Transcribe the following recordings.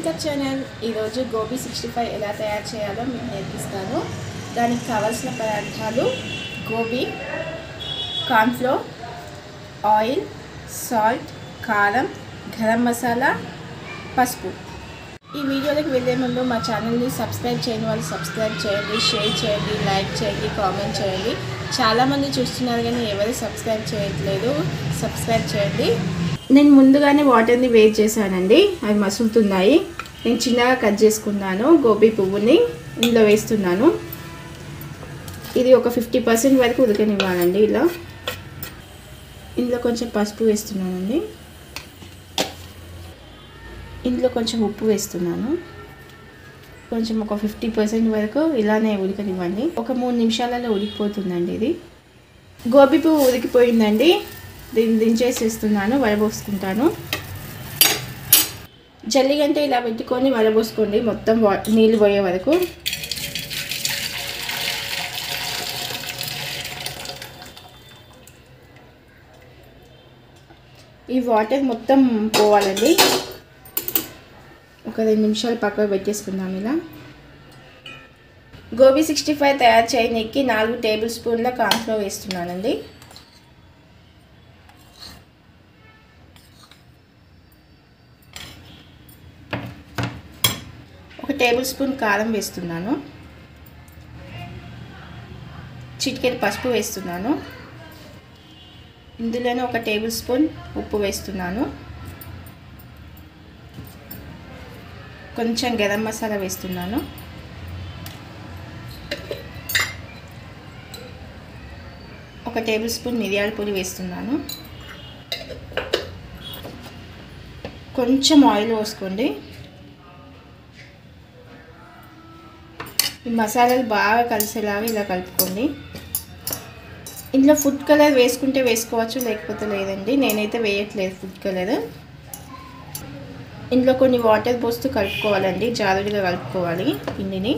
makeup channel ఈరోజు gobi sixty five ఎలా తయారు చేయాలో మీకు నేర్పిస్తాను దానికి కావాల్సిన పదార్థాలు గోబీ కార్న్ఫ్లోర్ ఆయిల్ సాల్ట్ కారం గరం మసాలా పసుపు ఈ వీడియోలోకి వెళ్ళే ముందు మా ఛానల్ని సబ్స్క్రైబ్ చేయని వాళ్ళు సబ్స్క్రైబ్ చేయండి షేర్ చేయండి లైక్ చేయండి కామెంట్ చేయండి చాలామంది చూస్తున్నారు కానీ ఎవరు సబ్స్క్రైబ్ చేయట్లేదు సబ్స్క్రైబ్ చేయండి నేను ముందుగానే వాటర్ని వేట్ చేశానండి అవి మసులుతున్నాయి నేను చిన్నగా కట్ చేసుకున్నాను గోబీ పువ్వుని ఇందులో వేస్తున్నాను ఇది ఒక ఫిఫ్టీ పర్సెంట్ వరకు ఉడకనివ్వాలండి ఇలా ఇందులో కొంచెం పసుపు వేస్తున్నానండి ఇందులో కొంచెం ఉప్పు వేస్తున్నాను కొంచెం ఒక ఫిఫ్టీ పర్సెంట్ వరకు ఇలానే ఉడకనివ్వండి ఒక మూడు నిమిషాలలో ఉడికిపోతుందండి ఇది గోబీ పువ్వు ఉడికిపోయిందండి దీన్ని దించేసేస్తున్నాను వడబోసుకుంటాను జల్లిగంటే ఇలా పెట్టుకొని వడబోసుకోండి మొత్తం నీళ్ళు పోయే వరకు ఈ వాటర్ మొత్తం పోవాలండి ఒక రెండు నిమిషాలు పక్కకు పెట్టేసుకుందాం ఇలా గోబీ సిక్స్టీ ఫైవ్ తయారు చేయడానికి నాలుగు టేబుల్ స్పూన్ల కార్న్ఫ్లోర్ వేస్తున్నానండి ఒక టేబుల్ స్పూన్ కారం వేస్తున్నాను చిటికెట్ పసుపు వేస్తున్నాను ఇందులోనే ఒక టేబుల్ స్పూన్ ఉప్పు వేస్తున్నాను కొంచెం గరం మసాలా వేస్తున్నాను ఒక టేబుల్ స్పూన్ మిరియాల పొడి వేస్తున్నాను కొంచెం ఆయిల్ పోసుకోండి ఈ మసాలాలు బాగా కలిసేలాగా ఇలా కలుపుకోండి ఇందులో ఫుడ్ కలర్ వేసుకుంటే వేసుకోవచ్చు లేకపోతే లేదండి నేనైతే వేయట్లేదు ఫుడ్ కలర్ ఇందులో కొన్ని వాటర్ పోస్తూ కలుపుకోవాలండి జారుడుగా కలుపుకోవాలి పిండిని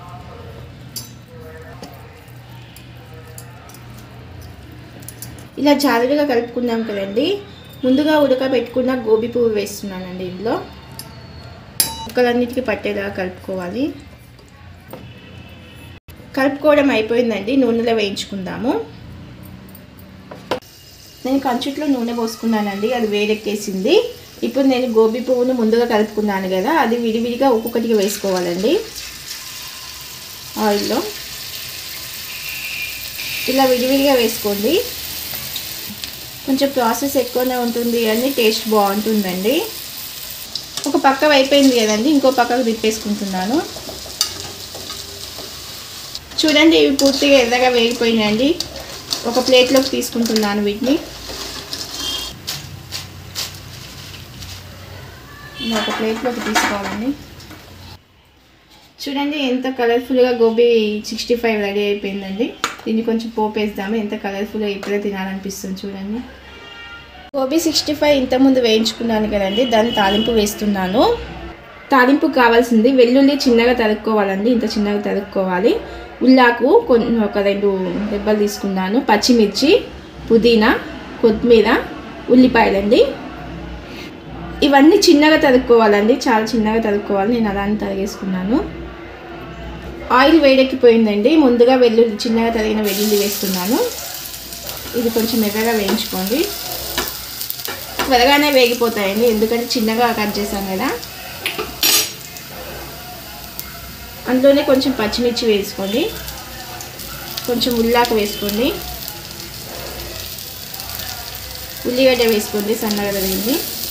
ఇలా జారుడుగా కలుపుకున్నాం కదండి ముందుగా ఉడకబెట్టుకున్న గోబీ పువ్వు వేస్తున్నానండి ఇందులో ముక్కలన్నిటికీ పట్టేలాగా కలుపుకోవాలి కలుపుకోవడం అయిపోయిందండి నూనెలో వేయించుకుందాము నేను కంచుట్లో నూనె పోసుకున్నానండి అది వేడెక్కేసింది ఇప్పుడు నేను గోబీ పువ్వును ముందుగా కలుపుకున్నాను కదా అది విడివిడిగా ఒక్కొక్కటిగా వేసుకోవాలండి ఆయిల్లో ఇలా విడివిడిగా వేసుకోండి కొంచెం ప్రాసెస్ ఎక్కువనే ఉంటుంది అని టేస్ట్ బాగుంటుందండి ఒక పక్క అయిపోయింది కదండి ఇంకో పక్కకు తిప్పేసుకుంటున్నాను చూడండి ఇవి పూర్తిగా ఎర్రగా వేగిపోయినాయండి ఒక ప్లేట్లోకి తీసుకుంటున్నాను వీటిని ఒక ప్లేట్లోకి తీసుకోవాలండి చూడండి ఎంత కలర్ఫుల్గా గోబీ సిక్స్టీ ఫైవ్ రెడీ అయిపోయిందండి దీన్ని కొంచెం పోపేద్దాము ఎంత కలర్ఫుల్గా ఇప్పుడే తినాలనిపిస్తుంది చూడండి గోబీ సిక్స్టీ ఫైవ్ ఇంతకుముందు వేయించుకున్నాను కదండి దాన్ని తాలింపు వేస్తున్నాను తాలింపు కావాల్సింది వెల్లుల్లి చిన్నగా తరుక్కోవాలండి ఇంత చిన్నగా తరుక్కోవాలి ఉల్లాకు కొన్ని ఒక రెండు దెబ్బలు తీసుకున్నాను పచ్చిమిర్చి పుదీనా కొత్తిమీర ఉల్లిపాయలండి ఇవన్నీ చిన్నగా తరుక్కోవాలండి చాలా చిన్నగా తరుక్కోవాలి నేను అలానే తరిగేసుకున్నాను ఆయిల్ వేడెక్కిపోయిందండి ముందుగా వెల్లుల్లి చిన్నగా తరిగిన వెల్లుల్లి వేస్తున్నాను ఇది కొంచెం ఎర్రగా వేయించుకోండి త్వరగానే వేగిపోతాయండి ఎందుకంటే చిన్నగా కట్ చేశాను కదా అందులోనే కొంచెం పచ్చిమిర్చి వేసుకోండి కొంచెం ఉల్లాక వేసుకోండి ఉల్లిగడ్డ వేసుకోండి సన్నగా తరిగింది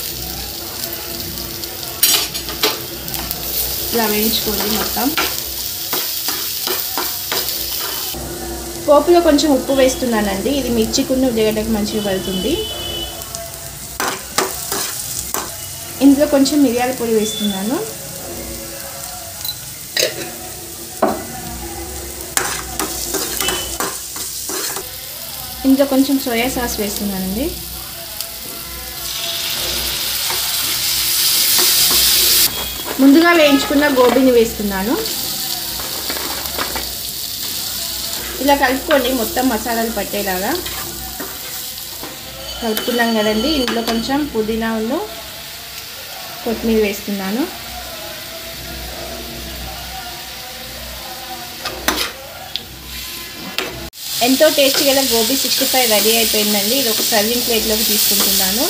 ఇలా వేయించుకోండి మొత్తం పోపులో కొంచెం ఉప్పు వేస్తున్నానండి ఇది మిర్చికున్న ఉల్లిగడ్డకు మంచిగా పడుతుంది ఇందులో కొంచెం మిరియాల పొడి వేస్తున్నాను ఇందులో కొంచెం సోయా సాస్ వేస్తున్నానండి ముందుగా వేయించుకున్న గోబీని వేస్తున్నాను ఇలా కలుపుకోండి మొత్తం మసాలాలు పట్టేలాగా కలుపుకున్నాం కదండి ఇందులో కొంచెం పుదీనా కొత్తిమీర వేస్తున్నాను ఎంతో టేస్టీ గల గోబీ సిక్స్టీ ఫైవ్ రెడీ అయిపోయిందండి ఇది ఒక సర్వింగ్ ప్లేట్లోకి తీసుకుంటున్నాను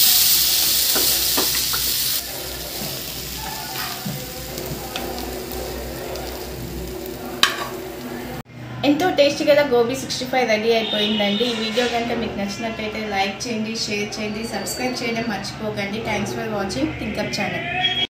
ఎంతో టేస్టీ గల గోబీ సిక్స్టీ ఫైవ్ రెడీ అయిపోయిందండి ఈ వీడియో కనుక మీకు నచ్చినట్టయితే లైక్ చేయండి షేర్ చేయండి సబ్స్క్రైబ్ చేయడం మర్చిపోకండి thanks for watching Think Up channel